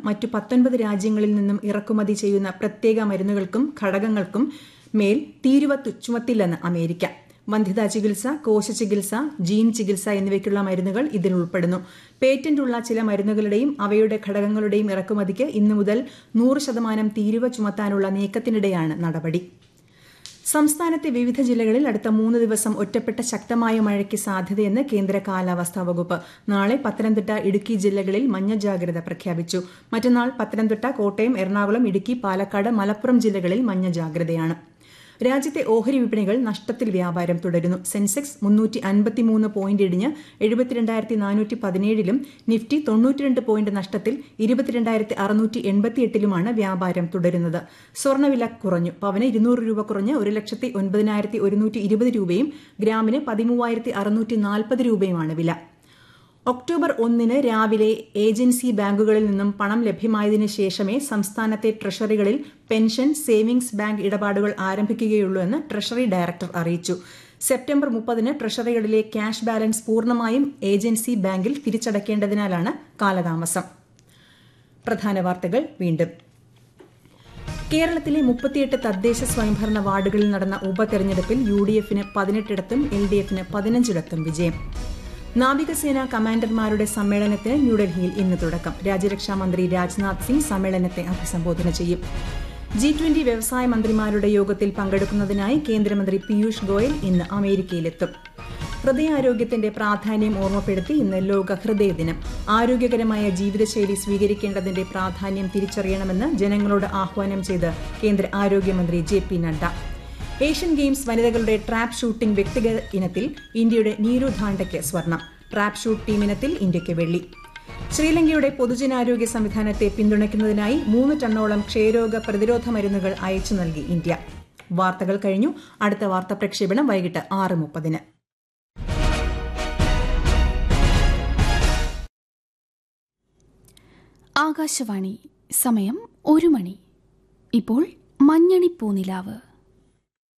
മറ്റു പത്തൊൻപത് രാജ്യങ്ങളിൽ നിന്നും ഇറക്കുമതി ചെയ്യുന്ന പ്രത്യേക മരുന്നുകൾക്കും ഘടകങ്ങൾക്കും മേൽ തീരുവ ചുമത്തില്ലെന്ന് അമേരിക്ക വന്ധ്യതാ ചികിത്സ കോശ ചികിത്സ ജീൻ ചികിത്സ എന്നിവയ്ക്കുള്ള മരുന്നുകൾ ഇതിൽ ഉൾപ്പെടുന്നു പേറ്റന്റ് ഉള്ള ചില മരുന്നുകളുടെയും അവയുടെ ഘടകങ്ങളുടെയും ഇറക്കുമതിക്ക് ഇന്നു മുതൽ നൂറ് ശതമാനം തീരുവ ചുമത്താനുള്ള നീക്കത്തിനിടെയാണ് നടപടി സംസ്ഥാനത്തെ വിവിധ ജില്ലകളിൽ അടുത്ത മൂന്ന് ദിവസം ഒറ്റപ്പെട്ട ശക്തമായ മഴയ്ക്ക് സാധ്യതയെന്ന് കേന്ദ്ര കാലാവസ്ഥാ വകുപ്പ് നാളെ പത്തനംതിട്ട ഇടുക്കി ജില്ലകളിൽ മഞ്ഞ ജാഗ്രത പ്രഖ്യാപിച്ചു മറ്റന്നാൾ പത്തനംതിട്ട കോട്ടയം എറണാകുളം ഇടുക്കി പാലക്കാട് മലപ്പുറം ജില്ലകളിൽ മഞ്ഞ ജാഗ്രതയാണ് രാജ്യത്തെ ഓഹരി വിപണികൾ നഷ്ടത്തിൽ വ്യാപാരം തുടരുന്നു സെൻസെക്സ് മുന്നൂറ്റി അൻപത്തിമൂന്ന് പോയിന്റ് ഇടിഞ്ഞ് എഴുപത്തിരണ്ടായിരത്തി നാനൂറ്റി പതിനേഴിലും നിഫ്റ്റി തൊണ്ണൂറ്റിരണ്ട് പോയിന്റ് നഷ്ടത്തിൽ ഇരുപത്തിരണ്ടായിരത്തി അറുന്നൂറ്റി എൺപത്തിയെട്ടിലുമാണ് വ്യാപാരം തുടരുന്നത് സ്വർണ്ണവില കുറഞ്ഞു പവന് ഇരുന്നൂറ് രൂപ കുറഞ്ഞ് ഒരു ലക്ഷത്തി ഒൻപതിനായിരത്തി ഒരുന്നൂറ്റി ഇരുപത് രൂപയും ഗ്രാമിന് പതിമൂവായിരത്തി അറുന്നൂറ്റി നാൽപ്പത് രൂപയുമാണ് വില ഒക്ടോബർ ഒന്നിന് രാവിലെ ഏജൻസി ബാങ്കുകളിൽ നിന്നും പണം ലഭ്യമായതിനു ശേഷമേ സംസ്ഥാനത്തെ ട്രഷറികളിൽ പെൻഷൻ സേവിംഗ്സ് ബാങ്ക് ഇടപാടുകൾ ആരംഭിക്കുകയുള്ളൂ എന്ന് ട്രഷറി ഡയറക്ടർ അറിയിച്ചു സെപ്റ്റംബർ മുപ്പതിന് ട്രഷറികളിലെ ക്യാഷ് ബാലൻസ് പൂർണ്ണമായും ഏജൻസി ബാങ്കിൽ തിരിച്ചടയ്ക്കേണ്ടതിനാലാണ് കാലതാമസം പ്രധാന വാർത്തകൾ വീണ്ടും കേരളത്തിലെ മുപ്പത്തിയെട്ട് തദ്ദേശ സ്വയംഭരണ വാർഡുകളിൽ നടന്ന ഉപതെരഞ്ഞെടുപ്പിൽ യു ഡി എഫിന് പതിനെട്ടിടത്തും എൽ ഡി എഫിന് പതിനഞ്ചിടത്തും വിജയം നാവികസേന കമാൻഡർമാരുടെ സമ്മേളനത്തിന് ന്യൂഡൽഹിയിൽ ഇന്ന് തുടക്കം രാജ്യരക്ഷാ മന്ത്രി രാജ്നാഥ് സിംഗ് സമ്മേളനത്തെ അഭിസംബോധന ചെയ്യും ജി ട്വന്റി വ്യവസായ മന്ത്രിമാരുടെ യോഗത്തിൽ പങ്കെടുക്കുന്നതിനായി കേന്ദ്രമന്ത്രി പീയൂഷ് ഗോയൽ ഇന്ന് അമേരിക്കയിലെത്തും ഹൃദയാരോഗ്യത്തിന്റെ പ്രാധാന്യം ഓർമ്മപ്പെടുത്തി ഇന്ന് ലോക ഹൃദയ ദിനം ആരോഗ്യകരമായ ജീവിതശൈലി സ്വീകരിക്കേണ്ടതിന്റെ പ്രാധാന്യം തിരിച്ചറിയണമെന്ന് ജനങ്ങളോട് ആഹ്വാനം ചെയ്ത് കേന്ദ്ര ആരോഗ്യമന്ത്രി J P Nadda Asian Games വനിതകളുടെ ട്രാപ്പ് ഷൂട്ടിംഗ് വ്യക്തിഗത ഇനത്തിൽ ഇന്ത്യയുടെ നീരു ധാണ്ടയ്ക്ക് സ്വർണം ട്രാപ്പ് ഷൂട്ട് ടീമിനത്തിൽ ഇന്ത്യയ്ക്ക് വെള്ളി ശ്രീലങ്കയുടെ പൊതുജനാരോഗ്യ സംവിധാനത്തെ പിന്തുണയ്ക്കുന്നതിനായി മൂന്ന് ടണ്ണോളം ക്ഷയരോഗ പ്രതിരോധ മരുന്നുകൾ അയച്ചു നൽകി ഇന്ത്യ വാർത്തകൾ കഴിഞ്ഞു അടുത്ത വാർത്താ പ്രക്ഷേപണം വൈകിട്ട് ആറ് മുപ്പതിന് ആകാശവാണി സമയം ഒരു മണി ഇപ്പോൾ മഞ്ഞണി പൂനിലാവ്